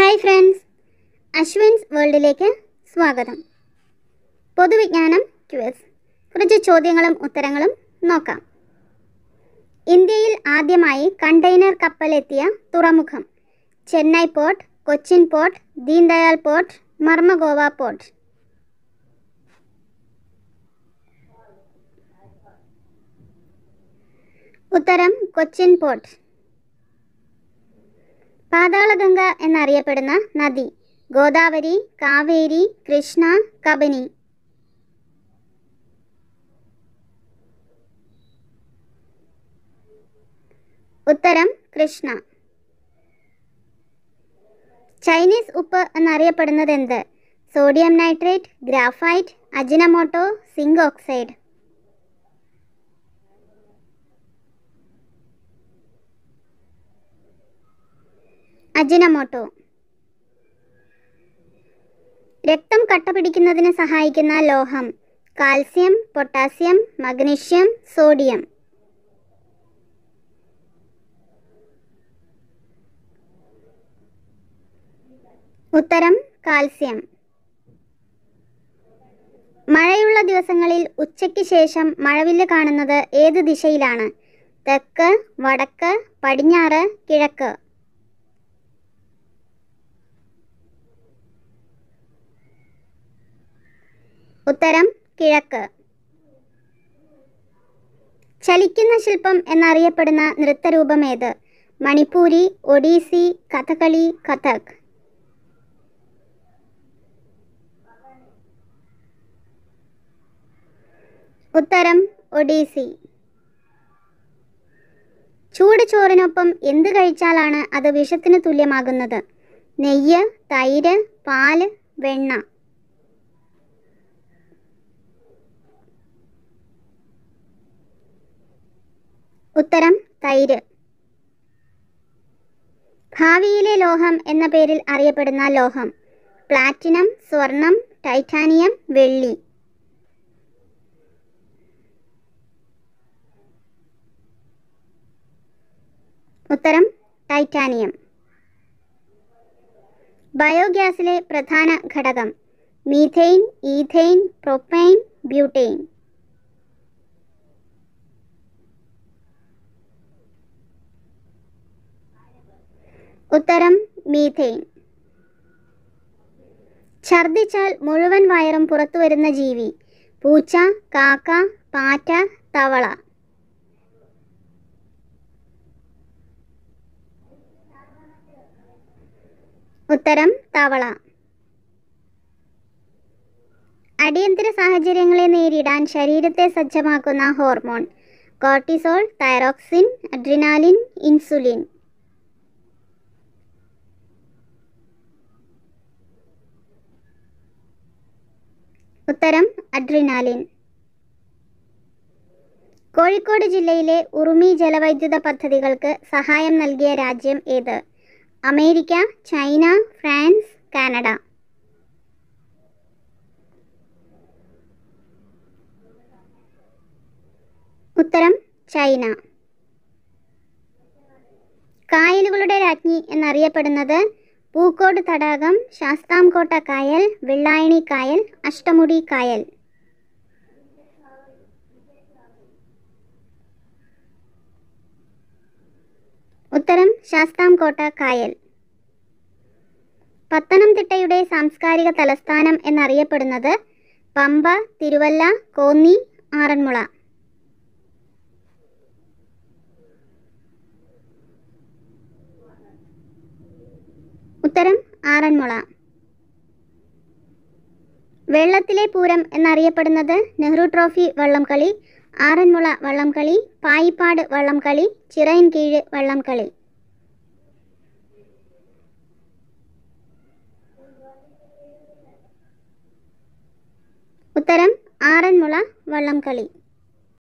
hi friends അശ്വിൻസ് വേൾഡിലേക്ക് സ്വാഗതം പൊതുവിജ്ഞാനം quiz കുറച്ച് ചോദ്യങ്ങളും ഉത്തരങ്ങളും നോക്കാം ഇന്ത്യയിൽ ആദ്യമായി കണ്ടെയ്നർ കപ്പലെത്തിയ തുറമുഖം Chennai port Cochin port Deendayal port Marmagao port ഉത്തരം കൊച്ചിൻ പോർട്ട് പാതാളഗംഗ എന്നറിയപ്പെടുന്ന നദി ഗോദാവരി കാവേരി കൃഷ്ണ കബനി ഉത്തരം കൃഷ്ണ ചൈനീസ് ഉപ്പ് എന്നറിയപ്പെടുന്നത് എന്ത് sodium nitrate graphite Ajinomoto zinc oxide Ajinomoto രക്തം കട്ട പിടിക്കുന്നതിന് സഹായിക്കുന്ന ലോഹം കാൽസ്യം പൊട്ടാസ്യം മഗ്നീഷ്യം സോഡിയം ഉത്തരം കാൽസ്യം മഴയുള്ള ദിവസങ്ങളിൽ ഉച്ചയ്ക്ക് ശേഷം മഴവില്ല് കാണുന്നത് ഏത് ദിശയിലാണ് തെക്ക് വടക്ക് പടിഞ്ഞാറ് കിഴക്ക് ഉത്തരം കിഴക്ക് ചലിക്കുന്ന ശില്പം എന്നറിയപ്പെടുന്ന നൃത്തരൂപം ഏത് മണിപ്പൂരി ഒഡീസി കഥകളി കഥക് ഉത്തരം ഒഡീസി ചൂട് ചോറിനൊപ്പം എന്ത് കഴിച്ചാലാണ് അത് വിഷത്തിന് തുല്യമാകുന്നത് നെയ്യ് തൈര് പാല് വെണ്ണ ഉത്തരം തൈര് ഭാവിയിലെ ലോഹം എന്ന പേരിൽ അറിയപ്പെടുന്ന ലോഹം പ്ലാറ്റിനം സ്വർണം ടൈറ്റാനിയം വെള്ളി ഉത്തരം ടൈറ്റാനിയം ബയോഗ്യാസിലെ പ്രധാന ഘടകം മീഥെയിൻ ഈഥെയിൻ പ്രൊപ്പൈൻ ബ്യൂട്ടെയിൻ ഉത്തരം മീഥെയിൻ ഛർദിച്ചാൽ മുഴുവൻ വയറും പുറത്തു വരുന്ന ജീവി പൂച്ച കാക്ക പാറ്റ തവള ഉത്തരം തവള അടിയന്തര സാഹചര്യങ്ങളെ നേരിടാൻ ശരീരത്തെ സജ്ജമാക്കുന്ന hormone cortisol thyroxine adrenaline insulin ഉത്തരം അഡ്രിനാലിൻ കോഴിക്കോട് ജില്ലയിലെ ഉറുമി ജലവൈദ്യുത പദ്ധതികൾക്ക് സഹായം നൽകിയ രാജ്യം ഏത് അമേരിക്ക ചൈന ഫ്രാൻസ് കാനഡ ഉത്തരം ചൈന കായലുകളുടെ രാജ്ഞി എന്നറിയപ്പെടുന്നത് പൂക്കോട് തടാകം ശാസ്താംകോട്ട കായൽ വെള്ളായണി കായൽ അഷ്ടമുടി കായൽ ഉത്തരം ശാസ്താംകോട്ട കായൽ പത്തനംതിട്ടയുടെ സാംസ്കാരിക തലസ്ഥാനം എന്നറിയപ്പെടുന്നത് പമ്പ തിരുവല്ല കോന്നി ആറന്മുള ഉത്തരം ആറന്മുള വെള്ളത്തിലെ പൂരം എന്നറിയപ്പെടുന്നത് നെഹ്റു ട്രോഫി വള്ളംകളി ആറന്മുള വള്ളംകളി പായിപ്പാട് വള്ളംകളി ചിറയൻകീഴ് വള്ളംകളി ഉത്തരം ആറന്മുള വള്ളംകളി